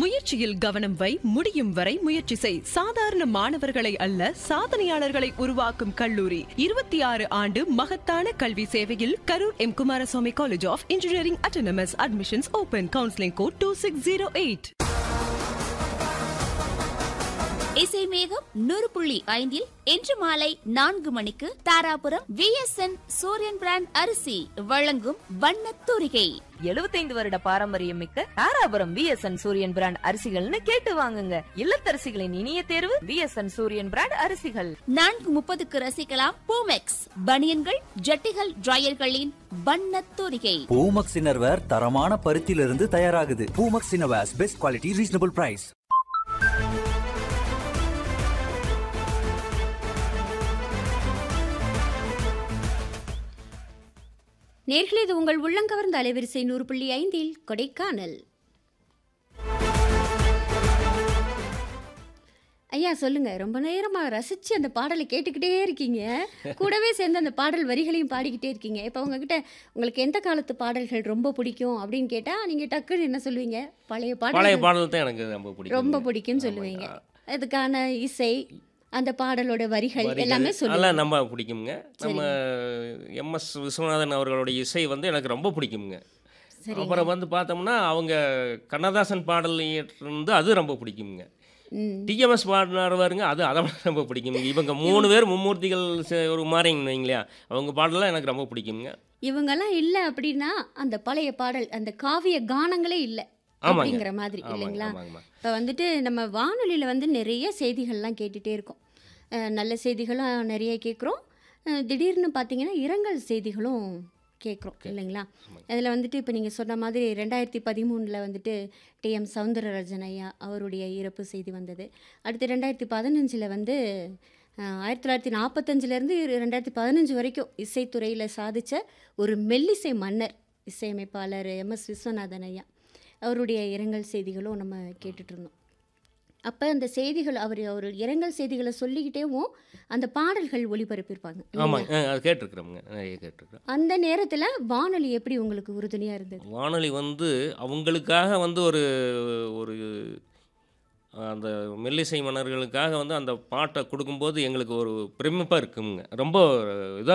முயற்சியில் கவனம் வை முடியும் வரை முயற்சி செய் சாதாரண மாணவர்களை அல்ல சாதனையாளர்களை உருவாக்கும் கல்லூரி இருபத்தி ஆறு ஆண்டு மகத்தான கல்வி சேவையில் Karur M Kumaraswamy college of engineering autonomous admissions open counselling code two six zero eight இசை மேகம் நூறு புள்ளி ஐந்தில் இன்று மாலை நான்கு மணிக்கு தாராபுரம் விஎஸ்என் சூரியன் பிராண்ட் அரிசி வழங்கும் வண்ணத் தூரிகை எழுபத்தைந்து வருட பாரம்பரியம் மிக்க தாராபுரம் விஎஸ்என் சூரியன் பிராண்ட் அரிசிகள்னு கேட்டு வாங்குங்க இல்லத்தரசிகளின் இனிய தேர்வு விஎஸ்என் சூரியன் பிராண்ட் அரிசிகள் நான்கு முப்பதுக்கு ரசிக்கலாம் பூமெக்ஸ் பனியன்கள் ஜட்டிகள் டிரையர்களின் வண்ணத் தூரிகை பூமக்ஸ் இன்னர்வேர் தரமான பருத்தியிலிருந்து தயாராகுது Poomex innerwears best quality reasonable price நேர்களே இது உங்கள் உள்ளங்கவர்ந்த அலைவரிசை நூறு புள்ளி ஐந்தில் கொடைக்கானல் ஐயா சொல்லுங்க ரொம்ப நேரமா ரசிச்சு அந்த பாடலை கேட்டுக்கிட்டே இருக்கீங்க கூடவே சேர்ந்து அந்த பாடல் வரிகளையும் பாடிக்கிட்டே இருக்கீங்க இப்போ உங்ககிட்ட உங்களுக்கு எந்த காலத்து பாடல்கள் ரொம்ப பிடிக்கும் அப்படின்னு கேட்டா நீங்க டக்குன்னு என்ன சொல்லுவீங்க பழைய பழைய பாடல் பாடல் தான் எனக்கு ரொம்ப பிடிக்கும் ரொம்ப பிடிக்கும்னு சொல்லுவீங்க அதுக்கான இசை அந்த பாடலோட வரிகள் எல்லாமே சொல்லுவீங்க அதெல்லாம் நம்ம பிடிக்குங்க நம்ம எம்எஸ் விஸ்வநாதன் அவர்களுடைய இசை வந்து எனக்கு ரொம்ப பிடிக்குங்க சரிங்க. அப்புறம் வந்து பார்த்தோம்னா அவங்க கண்ணதாசன் பாடல் இருந்து அது ரொம்ப பிடிக்குங்க ம் டிஎம்எஸ் பாடினார் பாருங்க அது அதை விட ரொம்ப பிடிக்குங்க இவங்க மூணு பேர் மும்மூர்த்திகள் சே- ஒரு மாதிரிங்க வைங்களேன் அவங்க பாடலாம் எனக்கு ரொம்ப பிடிக்குங்க இவங்கெல்லாம் இல்லை அப்படின்னா அந்த பழைய பாடல் அந்த காவிய கானங்களே இல்லை ஆமாங்க. அப்படிங்கிற மாதிரி ஆமாங்க இல்லைங்களா ஆமாங்கம்மா இப்போ வந்துட்டு நம்ம வானொலியில் வந்து நிறைய செய்திகள்லாம் கேட்டுகிட்டே இருக்கோம் அஹ் நல்ல செய்திகளும் நிறைய கேட்குறோம் திடீர்னு பார்த்தீங்கன்னா இரங்கல் செய்திகளும் கேட்குறோம் இல்லைங்களா அதில் வந்துட்டு இப்போ நீங்கள் சொன்ன மாதிரி ரெண்டாயிரத்தி பதிமூணில் வந்துட்டு டிஎம் சவுந்தரராஜன் ஐயா அவருடைய இறப்பு செய்தி வந்தது அடுத்து ரெண்டாயிரத்தி பதினஞ்சில் வந்து அஹ், ஆயிரத்தி தொள்ளாயிரத்தி நாற்பத்தஞ்சிலேருந்து ரெண்டாயிரத்தி பதினஞ்சு வரைக்கும் இசைத்துறையில் சாதித்த ஒரு மெல்லிசை மன்னர் இசையமைப்பாளர் எம் எஸ் விஸ்வநாதன் ஐயா அவருடைய இரங்கல் செய்திகளும் நம்ம கேட்டுட்டு இருந்தோம் அப்போ அந்த செய்திகள் அவர் அவர் இரங்கல் செய்திகளை சொல்லிக்கிட்டேவும் அந்த பாடல்கள் ஒளிபரப்பியிருப்பாங்க இல்லைங்களா? ஆமாங்க ஆ, அது கேட்டிருக்கிறோமுங்க நிறைய கேட்டிருக்கிறேன் அந்த நேரத்தில் வானொலி எப்படி உங்களுக்கு உறுதுணையாக இருந்தது வானொலி வந்து அவங்களுக்காக வந்து ஒரு ஒரு அந்த மெல்லிசை மன்னர்களுக்காக வந்து அந்த பாட்டை கொடுக்கும்போது எங்களுக்கு ஒரு பிரமிப்பாக இருக்குங்க ரொம்ப இதாக